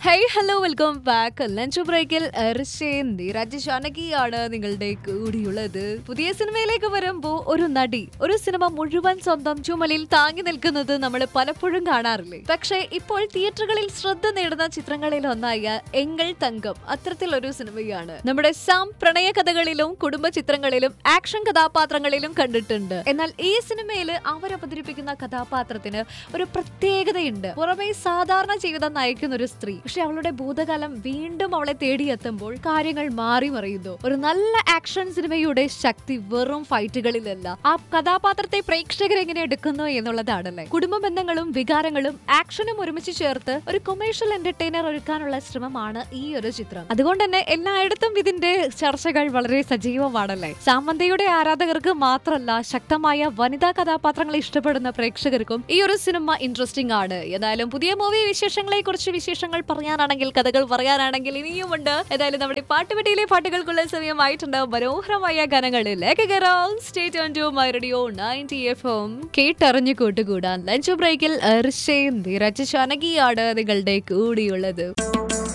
hey hello welcome back lunch ബ്രേക്കിൽ എർഷയും നീരാജ് ജാനകിയാണ് നിങ്ങളുടെ കൂടിയുള്ളത് പുതിയ സിനിമയിലേക്ക് വരുമ്പോ ഒരു നടി ഒരു സിനിമ മുഴുവൻ സ്വന്തം ചുമലിൽ താങ്ങി നിൽക്കുന്നത് നമ്മൾ പലപ്പോഴും കാണാറില്ലേ പക്ഷേ ഇപ്പോൾ തിയേറ്ററുകളിൽ ശ്രദ്ധ നേടുന്ന ചിത്രങ്ങളിൽ ഒന്നായ എങ്ങൾ തങ്കം അത്തരത്തിലൊരു സിനിമയാണ് നമ്മുടെ സാം പ്രണയ കഥകളിലും കുടുംബ ചിത്രങ്ങളിലും ആക്ഷൻ കഥാപാത്രങ്ങളിലും കണ്ടിട്ടുണ്ട് എന്നാൽ ഈ സിനിമയിൽ അവർ അവതരിപ്പിക്കുന്ന കഥാപാത്രത്തിന് ഒരു പ്രത്യേകതയുണ്ട് പുറമെ സാധാരണ ജീവിതം നയിക്കുന്ന ഒരു സ്ത്രീ പക്ഷെ അവളുടെ ഭൂതകാലം വീണ്ടും അവളെ തേടിയെത്തുമ്പോൾ കാര്യങ്ങൾ മാറി മറിയുന്നു ഒരു നല്ല ആക്ഷൻ സിനിമയുടെ ശക്തി വെറും ഫൈറ്റുകളിലല്ല ആ കഥാപാത്രത്തെ പ്രേക്ഷകർ എങ്ങനെ എടുക്കുന്നു എന്നുള്ളതാണല്ലേ കുടുംബ ബന്ധങ്ങളും വികാരങ്ങളും ആക്ഷനും ഒരുമിച്ച് ചേർത്ത് ഒരു കൊമേഴ്ഷ്യൽ എന്റർടൈനർ ഒരുക്കാനുള്ള ശ്രമമാണ് ഈ ഒരു ചിത്രം അതുകൊണ്ട് തന്നെ എല്ലായിടത്തും ഇതിന്റെ ചർച്ചകൾ വളരെ സജീവമാണല്ലേ സാമന്തയുടെ ആരാധകർക്ക് മാത്രമല്ല ശക്തമായ വനിതാ കഥാപാത്രങ്ങളെ ഇഷ്ടപ്പെടുന്ന പ്രേക്ഷകർക്കും ഈ ഒരു സിനിമ ഇൻട്രസ്റ്റിംഗ് ആണ് ഏതായാലും പുതിയ മൂവി വിശേഷങ്ങളെ കുറിച്ച് വിശേഷങ്ങൾ പറയാനാണെങ്കിൽ കഥകൾ പറയാനാണെങ്കിൽ ഇനിയുമുണ്ട് ഏതായാലും നമ്മുടെ പാട്ടുപെട്ടിയിലെ പാട്ടുകൾക്കുള്ള സമയമായിട്ടുണ്ട് മനോഹരമായ ഗാനങ്ങളിലേക്ക് കയറാം സ്റ്റേറ്റ് ഓൺ to my radio ninety F M കേട്ടറിഞ്ഞു കൂട്ടുകൂടാൻ ലഞ്ച് ബ്രേക്കിൽ എർഷയും ധീരജ് ചാനകിയാണ് നിങ്ങളുടെ കൂടിയുള്ളത്